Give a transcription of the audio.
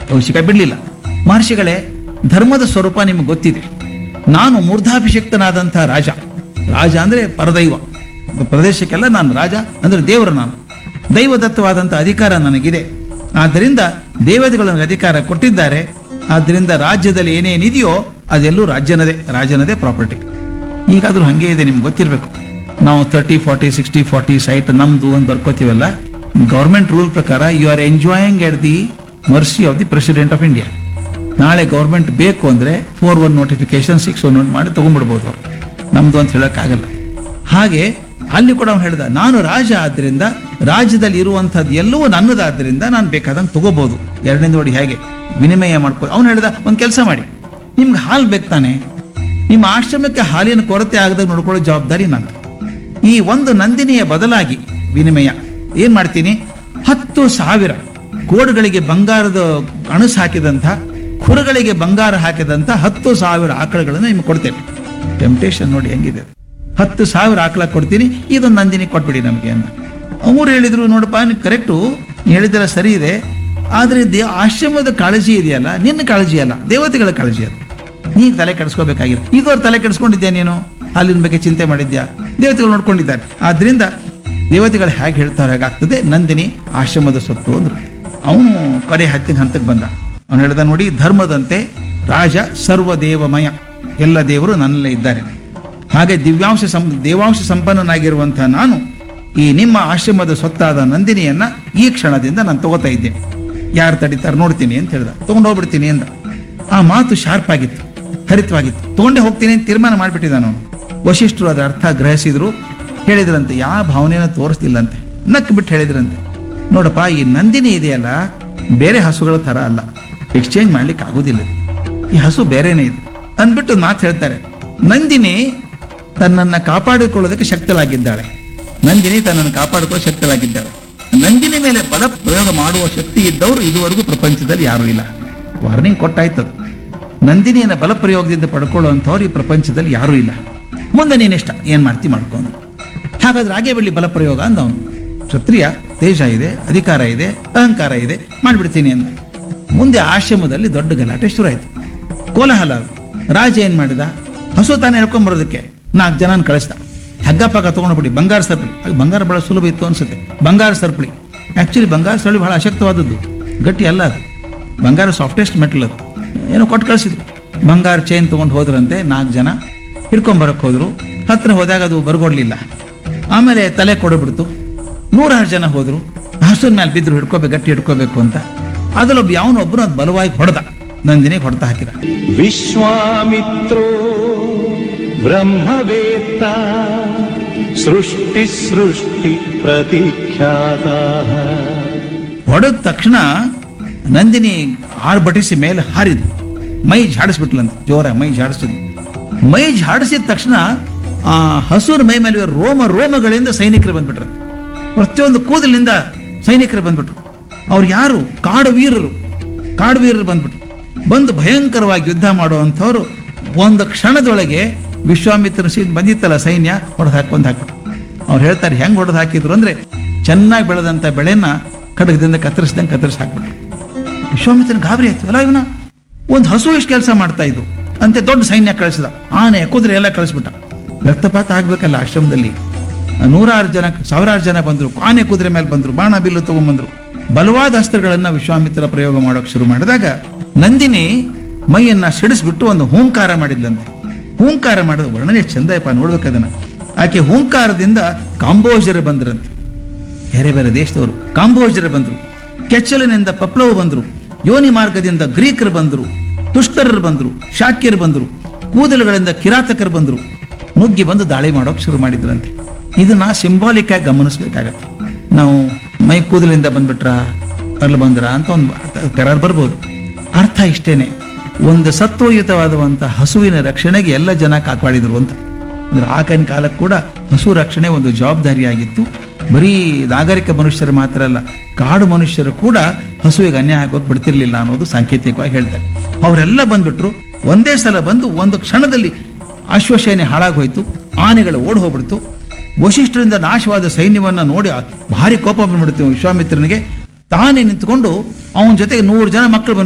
ಕೌಶಿಕ ಬಿಡ್ಲಿಲ್ಲ ಮಹರ್ಷಿಗಳೇ ಧರ್ಮದ ಸ್ವರೂಪ ನಿಮಗೆ ಗೊತ್ತಿದೆ ನಾನು ಮೂರ್ಧಾಭಿಷಕ್ತನಾದಂತಹ ರಾಜ ರಾಜ ಅಂದ್ರೆ ಪರದೈವ ಪ್ರದೇಶಕ್ಕೆಲ್ಲ ನಾನು ರಾಜ ಅಂದ್ರೆ ದೇವರು ನಾನು ದೈವದತ್ತವಾದಂಥ ಅಧಿಕಾರ ನನಗಿದೆ ಆದ್ದರಿಂದ ದೇವತೆಗಳು ನನಗೆ ಅಧಿಕಾರ ಕೊಟ್ಟಿದ್ದಾರೆ ಆದ್ದರಿಂದ ರಾಜ್ಯದಲ್ಲಿ ಏನೇನಿದೆಯೋ ಅದೆಲ್ಲೂ ರಾಜ್ಯನದೇ ರಾಜನದೇ ಪ್ರಾಪರ್ಟಿ ಈಗಾದ್ರೂ ಹಂಗೆ ಇದೆ ನಿಮ್ಗೆ ಗೊತ್ತಿರಬೇಕು ನಾವು thirty forty sixty forty site ನಮ್ದು ಅಂತ ಬರ್ಕೋತೀವಲ್ಲ ಗೌರ್ಮೆಂಟ್ ರೂಲ್ ಪ್ರಕಾರ you are enjoying at the mercy of the president of India ನಾಳೆ ಗೌರ್ಮೆಂಟ್ ಬೇಕು ಅಂದ್ರೆ four one notification six one one ಮಾಡಿ ತಗೊಂಡ್ಬಿಡ್ಬೋದು ಅವ್ರು ನಮ್ದು ಅಂತ ಹೇಳಕ್ಕಾಗಲ್ಲ ಹಾಗೆ ಅಲ್ಲಿ ಕೂಡ ಅವ್ನು ಹೇಳ್ದ ನಾನು ರಾಜ ಆದ್ರಿಂದ ರಾಜ್ಯದಲ್ಲಿ ಇರುವಂತಹದ್ದು ಎಲ್ಲವೂ ನನ್ನದಾದ್ರಿಂದ ನಾನು ಬೇಕಾದಂಗೆ ತಗೋಬಹುದು ಎರಡನೇ ನೋಡಿ ಹೇಗೆ ವಿನಿಮಯ ಮಾಡ್ಕೊ ಅವ್ನು ಹೇಳ್ದ ಒಂದು ಕೆಲಸ ಮಾಡಿ ನಿಮ್ಗೆ ಹಾಲು ಬೇಕು ತಾನೆ ನಿಮ್ಮ ಆಶ್ರಮಕ್ಕೆ ಹಾಲಿನ ಕೊರತೆ ಆಗದಾಗ ನೋಡ್ಕೊಳ್ಳೋ ಜವಾಬ್ದಾರಿ ನಂದು ಈ ಒಂದು ನಂದಿನಿಯ ಬದಲಾಗಿ ವಿನಿಮಯ ಏನ್ ಮಾಡ್ತೀನಿ ಹತ್ತು ಸಾವಿರ ಕೋಡುಗಳಿಗೆ ಬಂಗಾರದ ಅಣಸು ಹಾಕಿದಂಥ ಕುರುಗಳಿಗೆ ಬಂಗಾರ ಹಾಕಿದಂಥ ಹತ್ತು ಸಾವಿರ ಆಕಳಗಳನ್ನು ನಿಮ್ಗೆ ಕೊಡ್ತೇನೆ ಟೆಂಪ್ಟೇಷನ್ ನೋಡಿ ಹೆಂಗಿದೆ ಹತ್ತು ಸಾವಿರ ಆಕಳ ಕೊಡ್ತೀನಿ ಇದೊಂದು ನಂದಿನಿ ಕೊಟ್ಬಿಡಿ ನಮಗೆ ಅಂತ ಅವ್ರು ಹೇಳಿದ್ರು ನೋಡಪ್ಪ ನೀವು ಕರೆಕ್ಟು ಹೇಳಿದ್ರೆ ಸರಿ ಇದೆ ಆದ್ರೆ ದೇ ಆಶ್ರಮದ ಕಾಳಜಿ ಇದೆಯಲ್ಲ ನಿನ್ನ ಕಾಳಜಿ ಅಲ್ಲ ದೇವತೆಗಳ ಕಾಳಜಿ ಅದು ನೀನು ತಲೆ ಕೆಡಿಸ್ಕೋಬೇಕಾಗಿಲ್ಲ ಈಗ ಅವ್ರು ತಲೆ ಕೆಡಿಸ್ಕೊಂಡಿದ್ಯಾ ನೀನು ಅಲ್ಲಿನ ಬಗ್ಗೆ ಚಿಂತೆ ಮಾಡಿದ್ಯಾ ದೇವತೆಗಳು ನೋಡ್ಕೊಂಡಿದ್ದಾರೆ ಆದ್ರಿಂದ ದೇವತೆಗಳು ಹೇಗೆ ಹೇಳ್ತಾರೆ ಹಾಗಾಗ್ತದೆ ನಂದಿನಿ ಆಶ್ರಮದ ಸೊತ್ತು ಅಂದ್ರು ಅವನು ಕರೆ ಹತ್ತಿನ ಹಂತಕ್ಕೆ ಬಂದ ಅವನು ಹೇಳ್ದ ನೋಡಿ ಧರ್ಮದಂತೆ ರಾಜ ಸರ್ವದೇವಮಯ ಎಲ್ಲ ದೇವರು ನನ್ನಲ್ಲೇ ಇದ್ದಾರೆ ಹಾಗೆ ದಿವ್ಯಾಂಶ ಸಂ ದೇವಾಂಶ ಸಂಪನ್ನನಾಗಿರುವಂತಹ ನಾನು ಈ ನಿಮ್ಮ ಆಶ್ರಮದ ಸೊತ್ತಾದ ನಂದಿನಿಯನ್ನ ಈ ಕ್ಷಣದಿಂದ ನಾನು ತಗೋತಾ ಇದ್ದೇನೆ ಯಾರು ತಡಿತಾರೆ ನೋಡ್ತೀನಿ ಅಂತ ಹೇಳ್ದ ತಗೊಂಡು ಹೋಗ್ಬಿಡ್ತೀನಿ ಅಂದ ಆ ಮಾತು ಶಾರ್ಪ್ ಆಗಿತ್ತು ಹರಿತವಾಗಿತ್ತು ತಗೊಂಡೇ ಹೋಗ್ತೀನಿ ಅಂತ ತೀರ್ಮಾನ ಮಾಡಿಬಿಟ್ಟಿದ್ದಾನ ಅವನು ವಶಿಷ್ಠರು ಅದರ ಅರ್ಥ ಗ್ರಹಿಸಿದ್ರು ಹೇಳಿದ್ರಂತೆ ಯಾವ ಭಾವನೆಯನ್ನು ತೋರಿಸ್ತಿಲ್ಲಂತೆ ನಕ್ ಬಿಟ್ಟು ಹೇಳಿದ್ರಂತೆ ನೋಡಪ್ಪ ಈ ನಂದಿನಿ ಇದೆಯಲ್ಲ ಬೇರೆ ಹಸುಗಳ ತರ ಅಲ್ಲ ಎಕ್ಸ್ಚೇಂಜ್ ಮಾಡ್ಲಿಕ್ಕೆ ಆಗುದಿಲ್ಲ ಇದು. ಈ ಹಸು ಬೇರೆನೇ ಇದೆ ಅಂದ್ಬಿಟ್ಟು ಮಾತು ಹೇಳ್ತಾರೆ ನಂದಿನಿ ತನ್ನನ್ನ ಕಾಪಾಡಿಕೊಳ್ಳೋದಕ್ಕೆ ಶಕ್ತಳಾಗಿದ್ದಾಳೆ ನಂದಿನಿ ತನ್ನನ್ನು ಕಾಪಾಡಿಕೊಳ್ಳೋ ಶಕ್ತಳಾಗಿದ್ದಾಳೆ ನಂದಿನಿ ಮೇಲೆ ಬಲ ಪ್ರಯೋಗ ಮಾಡುವ ಶಕ್ತಿ ಇದ್ದವರು ಇದುವರೆಗೂ ಪ್ರಪಂಚದಲ್ಲಿ ಯಾರೂ ಇಲ್ಲ ವಾರ್ನಿಂಗ್ ಕೊಟ್ಟಾಯ್ತದು ನಂದಿನಿಯನ್ನ ಬಲ ಪ್ರಯೋಗದಿಂದ ಪಡ್ಕೊಳ್ಳುವಂಥವ್ರು ಈ ಪ್ರಪಂಚದಲ್ಲಿ ಯಾರೂ ಇಲ್ಲ ಮುಂದೆ ನೀನಿಷ್ಟ ಏನ್ ಮಾಡ್ತಿ ಮಾಡ್ಕೊಂಡು ಹಾಗಾದ್ರೆ ಹಾಗೆ ಬಿಡ್ಲಿ ಬಲ ಪ್ರಯೋಗ ಅಂದ ಅವನು ಕ್ಷತ್ರಿಯ ತೇಜ ಇದೆ ಅಧಿಕಾರ ಇದೆ ಅಹಂಕಾರ ಇದೆ ಮಾಡ್ಬಿಡ್ತೀನಿ ಅಂದ ಮುಂದೆ ಆಶ್ರಮದಲ್ಲಿ ದೊಡ್ಡ ಗಲಾಟೆ ಶುರುವಾಯ್ತು ಕೋಲಾಹಲ ಅದು. ರಾಜ ಏನ್ ಮಾಡಿದ ಹಸು ತಾನೇ ಹೇಳ್ಕೊಂಬರೋದಕ್ಕೆ ನಾಲ್ಕು ಜನ ಕಳಿಸ್ದ ಹಗ್ಗ ಪಗ್ಗ ತಗೊಂಡ್ಬಿಡಿ ಬಂಗಾರ ಸರ್ಪಳಿ ಆಗ ಬಂಗಾರ ಬಹಳ ಸುಲಭ ಇತ್ತು ಅನ್ಸುತ್ತೆ ಬಂಗಾರ ಸರ್ಪಳಿ ಆಕ್ಚುಲಿ ಬಂಗಾರ ಸರ್ಪಳಿ ಬಹಳ ಅಶಕ್ತವಾದದ್ದು ಗಟ್ಟಿ ಅಲ್ಲ ಅದು ಬಂಗಾರ ಸಾಫ್ಟೆಸ್ಟ್ ಮೆಟಲ್ ಅದು ಏನೋ ಕೊಟ್ಟು ಕಳಿಸಿದ್ರು ಬಂಗಾರ ಚೈನ್ ತಗೊಂಡು ಹೋದ್ರಂತೆ ನಾಲ್ಕು ಜನ ಹಿಡ್ಕೊಂಬರಕ್ ಹೋದ್ರು ಹತ್ರ ಹೋದಾಗ ಅದು ಬರ್ಗೊಡ್ಲಿಲ್ಲ ಆಮೇಲೆ ತಲೆ ಕೊಡಬಿಡ್ತು ನೂರಾರು ಜನ ಹೋದ್ರು ಹಸುವಿನ ಮೇಲೆ ಬಿದ್ರು ಹಿಡ್ಕೋಬೇಕು ಗಟ್ಟಿ ಹಿಡ್ಕೋಬೇಕು ಅಂತ ಅದ್ರಲ್ಲೊಬ್ಬ ಯಾವನೊಬ್ಬನು ಅದು ಬಲವಾಗಿ ಹೊಡೆದ ನಂದಿನಿಗೆ ಹೊಡೆತ ಹಾಕಿದ विश्वामित्रो ब्रह्मवेत्ता सृष्टिसृष्टिप्रतिख्याताः ಹೊಡೆದ ತಕ್ಷಣ ನಂದಿನಿ ಆರ್ಭಟಿಸಿ ಮೇಲೆ ಹಾರಿದ್ ಮೈ ಝಾಡಿಸ್ಬಿಟ್ಲಂತ ಜೋರ ಮೈ ಝಾಡಿಸಿದ್ಲು ಮೈ ಝಾಡಿಸಿದ ತಕ್ಷಣ ಆ ಹಸುರ ಮೈ ಮೇಲೆ ರೋಮ ರೋಮಗಳಿಂದ ಸೈನಿಕರು ಬಂದ್ಬಿಟ್ರು ಪ್ರತಿಯೊಂದು ಕೂದಲಿನಿಂದ ಸೈನಿಕರು ಬಂದ್ಬಿಟ್ರು ಅವ್ರು ಯಾರು ಕಾಡು ವೀರರು ಕಾಡು ವೀರರು ಬಂದ್ಬಿಟ್ರು ಬಂದು ಭಯಂಕರವಾಗಿ ಯುದ್ಧ ಮಾಡುವಂಥವ್ರು ಒಂದು ಕ್ಷಣದೊಳಗೆ ವಿಶ್ವಾಮಿತ್ರ ಸೀನ್ ಬಂದಿತ್ತಲ್ಲ ಸೈನ್ಯ ಹೊಡೆದು ಹಾಕೊಂಡ್ ಹಾಕ್ಬಿಟ್ರು ಅವ್ರು ಹೇಳ್ತಾರೆ ಹೆಂಗ್ ಹೊಡೆದು ಹಾಕಿದ್ರು ಅಂದ್ರೆ ಚೆನ್ನಾಗಿ ಬೆಳೆದಂತ ಬೆಳೆನ ಖಡ್ಗದಿಂದ ಕತ್ತರಿಸ್ದಂಗೆ ಕತ್ತರಿಸಿ ಹಾಕ್ಬಿಟ್ರು ವಿಶ್ವಾಮಿತ್ರನ ಗಾಬರಿ ಆಯ್ತು ಅಲ್ಲ ಇವನ ಒಂದು ಹಸು ಎಷ್ಟು ಕೆಲಸ ಮಾಡ್ತಾ ಇದ್ದು ಅಂತೆ ದೊಡ್ಡ ಸೈನ್ಯ ಕಳಿಸಿದ ಆನೆ ಕುದುರೆ ಎಲ್ಲ ಕಳಿಸ್ಬಿಟ್ಟ ರಕ್ತಪಾತ ಆಗ್ಬೇಕಲ್ಲ ಆಶ್ರಮದಲ್ಲಿ ನೂರಾರು ಜನ ಸಾವಿರಾರು ಜನ ಬಂದ್ರು ಆನೆ ಕುದುರೆ ಮೇಲೆ ಬಂದ್ರು ಬಾಣ ಬಿಲ್ಲು ತಗೊಂಡ್ಬಂದ್ರು ಬಲವಾದ ಅಸ್ತ್ರಗಳನ್ನ ವಿಶ್ವಾಮಿತ್ರ ಪ್ರಯೋಗ ಮಾಡೋಕೆ ಶುರು ಮಾಡಿದಾಗ ನಂದಿನಿ ಮೈಯನ್ನ ಸಿಡಿಸ್ಬಿಟ್ಟು ಒಂದು ಹೂಂಕಾರ ಮಾಡಿದ್ಲಂತೆ ಹೂಂಕಾರ ಮಾಡೋದು ವರ್ಣನೆ ಎಷ್ಟು ಚಂದಯಪ್ಪ ನೋಡ್ಬೇಕದನ್ನ ಆಕೆ ಹೂಂಕಾರದಿಂದ ಕಾಂಬೋಜರು ಬಂದ್ರಂತೆ ಬೇರೆ ಬೇರೆ ದೇಶದವರು ಕಾಂಬೋಜರು ಬಂದರು ಕೆಚ್ಚಲಿನಿಂದ ಪಪ್ಲವ್ ಬಂದರು ಯೋನಿ ಮಾರ್ಗದಿಂದ ಗ್ರೀಕರು ಬಂದರು ತುಷ್ಟರರು ಬಂದರು ಶಾಕ್ಯರು ಬಂದರು ಕೂದಲುಗಳಿಂದ ಕಿರಾತಕರು ಬಂದರು ನುಗ್ಗಿ ಬಂದು ದಾಳಿ ಮಾಡೋಕೆ ಶುರು ಮಾಡಿದ್ರಂತೆ ಇದನ್ನ ಸಿಂಬಾಲಿಕ್ ಆಗಿ ಗಮನಿಸ್ಬೇಕಾಗತ್ತೆ ನಾವು ಮೈ ಕೂದಲಿಂದ ಬಂದ್ಬಿಟ್ರ ಅಲ್ಲಿ ಬಂದ್ರ ಅಂತ ಒಂದು ಕರಾರ್ ಬರ್ಬೋದು ಅರ್ಥ ಇಷ್ಟೇನೆ ಒಂದು ಸತ್ವಯುತವಾದವಂತ ಹಸುವಿನ ರಕ್ಷಣೆಗೆ ಎಲ್ಲ ಜನ ಕಾಪಾಡಿದ್ರು ಅಂತ ಅಂದ್ರೆ ಆಗಿನ ಕಾಲಕ್ಕೆ ಕೂಡ ಹಸು ರಕ್ಷಣೆ ಒಂದು ಜವಾಬ್ದಾರಿಯಾಗಿತ್ತು ಬರೀ ನಾಗರಿಕ ಮನುಷ್ಯರು ಮಾತ್ರ ಅಲ್ಲ ಕಾಡು ಮನುಷ್ಯರು ಕೂಡ ಹಸುವಿಗೆ ಅನ್ಯಾಯ ಆಗೋದು ಬಿಡ್ತಿರ್ಲಿಲ್ಲ ಅನ್ನೋದು ಸಾಂಕೇತಿಕವಾಗಿ ಹೇಳ್ತಾರೆ ಅವರೆಲ್ಲ ಬಂದ್ಬಿಟ್ರು ಒಂದೇ ಸಲ ಬಂದು ಒಂದು ಕ್ಷಣದಲ್ಲಿ ಅಶ್ವಸೇನೆ ಹಾಳಾಗೋಯ್ತು ಆನೆಗಳು ಓಡ್ ಹೋಗ್ಬಿಡ್ತು ವಶಿಷ್ಠರಿಂದ ನಾಶವಾದ ಸೈನ್ಯವನ್ನ ನೋಡಿ ಭಾರಿ ಕೋಪ ಬಂದ್ಬಿಡ್ತೀವಿ ವಿಶ್ವಾಮಿತ್ರನಿಗೆ ತಾನೇ ನಿಂತ್ಕೊಂಡು ಅವನ ಜೊತೆಗೆ ನೂರು ಜನ ಮಕ್ಕಳು ಬಂದು